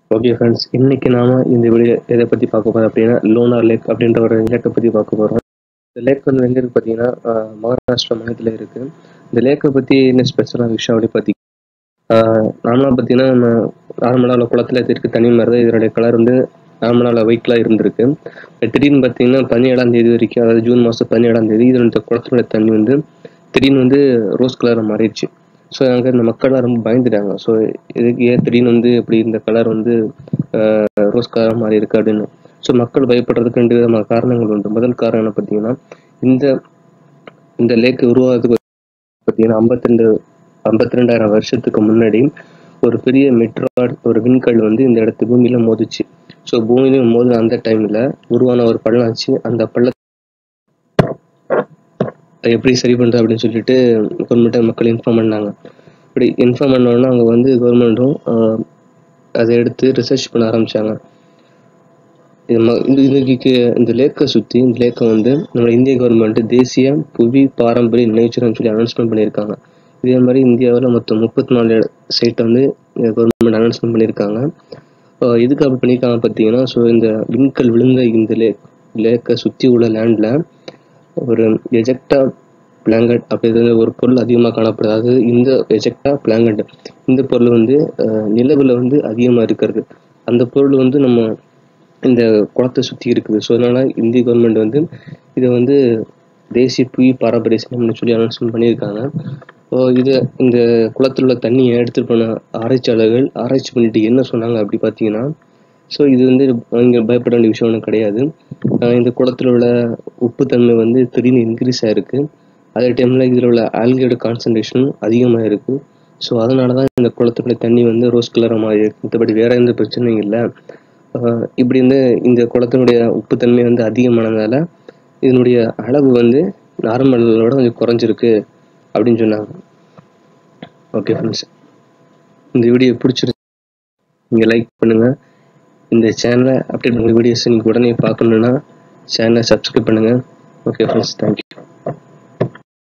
okay friends இன்னைக்கு நாம இந்த வீடியோ எதை பற்றி பார்க்க போகிறோம் அப்படின்னா லோனார் லேக் அப்படின்ற ஒரு லேக்கை பற்றி பார்க்க போகிறோம் இந்த லேக் வந்து எங்கே இருக்குது பார்த்தீங்கன்னா ஆஹ், மகாராஷ்டிரா மாநிலத்தில் இருக்குது இந்த லேக்கை பற்றி என்ன ஸ்பெஷலான விஷயம் அப்படி பார்த்தீங்கன்னா நார்மலாக பார்த்தீங்கன்னா நம்ம நார்மலாக உள்ள குளத்துல இருக்க தண்ணி மாதிரி தான் இதனுடைய கலர் வந்து நார்மலாக ஒயிட்லாம் இருந்திருக்கு இப்ப திடீர்னு பார்த்தீங்கன்னா பதினேழாம் தேதி வரைக்கும் அதாவது ஜூன் மாதம் பதினேழாம் தேதி இதனுடைய குளத்தினுடைய தண்ணி வந்து திடீர்னு வந்து ரோஸ் கலராக மாறிடுச்சு ஸோ அங்கே இந்த மக்கள்லாம் ரொம்ப பயந்துட்டாங்க ஸோ இதுக்கு ஏன் திடீர்னு வந்து இப்படி இந்த கலர் வந்து ஆஹ், ரோஸ் கலராக மாறி இருக்கு அப்படின்னு ஸோ மக்கள் பயப்படுறதுக்கு ரெண்டு விதமான காரணங்கள் உண்டு முதல் காரணம் என்ன பார்த்தீங்கன்னா இந்த இந்த லேக் உருவாகிறதுக்கு பார்த்தீங்கன்னா ஐம்பத்தி ரெண்டு ஐம்பத்தி ரெண்டாயிரம் வருஷத்துக்கு முன்னாடி ஒரு பெரிய மெட்ராய்டு ஒரு விண்கல் வந்து இந்த இடத்து பூமியில மோதிச்சு ஸோ பூமியில மோதின அந்த டைம்ல உருவான ஒரு பள்ளம் ஆச்சு அந்த பள்ளத்தை எப்படி சரி பண்றது அப்படின்னு சொல்லிட்டு கவர்மெண்ட்டை மக்கள் இன்ஃபார்ம் பண்ணாங்க இப்படி இன்ஃபார்ம் பண்ணோன்னா அவங்க வந்து கவர்மெண்ட்டும் அதை எடுத்து ரிசர்ச் பண்ண ஆரம்பிச்சாங்க இது ம- இந்த இதுக்கு இந்த லேக்கை சுற்றி இந்த லேக்கை வந்து நம்ம இந்திய கவர்மெண்ட் தேசிய புவி பாரம்பரிய நினைவுச்சிரம் சொல்லி அனௌன்ஸ்மெண்ட் பண்ணியிருக்காங்க இதே மாதிரி இந்தியாவில் மொத்தம் முப்பத்தி நாலு சைட்டை வந்து கவர்மெண்ட் அனௌன்ஸ்மெண்ட் பண்ணியிருக்காங்க அஹ் எதுக்கு அப்படி பண்ணியிருக்காங்க பார்த்தீங்கன்னா ஸோ இந்த விண்கல் விழுந்த இந்த லேக் லேக்கை சுற்றி உள்ள லேண்டில் ஒரு எஜெக்டா பிளாங்கட் அப்படிங்கிற ஒரு பொருள் அதிகமாக காணப்படுது அதாவது இந்த எஜெக்டா பிளாங்கட் இந்த பொருள் வந்து அஹ், நிலவுல வந்து அதிகமாக இருக்கிறது அந்த பொருள் வந்து நம்ம இந்த குளத்தை சுற்றி இருக்குது ஸோ அதனால இந்திய கவர்மெண்ட் வந்து இதை வந்து தேசிய புவி பாரம்பரிய சின்னம்னு சொல்லி அனௌன்ஸ்மெண்ட் பண்ணியிருக்காங்க ஸோ இது இந்த குளத்தில் உள்ள தண்ணியை எடுத்துட்டு போன ஆராய்ச்சியாளர்கள் ஆராய்ச்சி பண்ணிட்டு என்ன சொன்னாங்க அப்படி பார்த்தீங்கன்னா ஸோ இது வந்து இங்கே பயப்பட வேண்டிய விஷயம் ஒன்றும் கிடையாது ஆஹ் இந்த குளத்தில் உள்ள உப்புத்தன்மை வந்து திடீர்னு இன்க்ரீஸ் ஆயிருக்கு அதே டைமில் இதில் உள்ள ஆல்கையோட கான்சன்ட்ரேஷனும் அதிகமாக இருக்கு ஸோ அதனால தான் இந்த குளத்தோட தண்ணி வந்து ரோஸ் கலராக மாறி இருக்கு மற்றபடி வேற எந்த பிரச்சனையும் இல்லை ஆஹ் இப்படி வந்து இந்த குளத்தினுடைய உப்புத்தன்மை வந்து அதிகமானதால இதனுடைய அளவு வந்து நார்மலோட கொஞ்சம் குறைஞ்சிருக்கு அப்படின்னு சொன்னாங்க ஓகே ஃப்ரெண்ட்ஸ் இந்த வீடியோ பிடிச்சிருக்கு நீங்கள் லைக் பண்ணுங்கள் இந்த சேனலை அப்டேட் பண்ண வீடியோஸ் நீங்கள் உடனே பார்க்கணுன்னா சேனலை சப்ஸ்கிரைப் பண்ணுங்கள் ஓகே ஃப்ரெண்ட்ஸ் தேங்க்யூ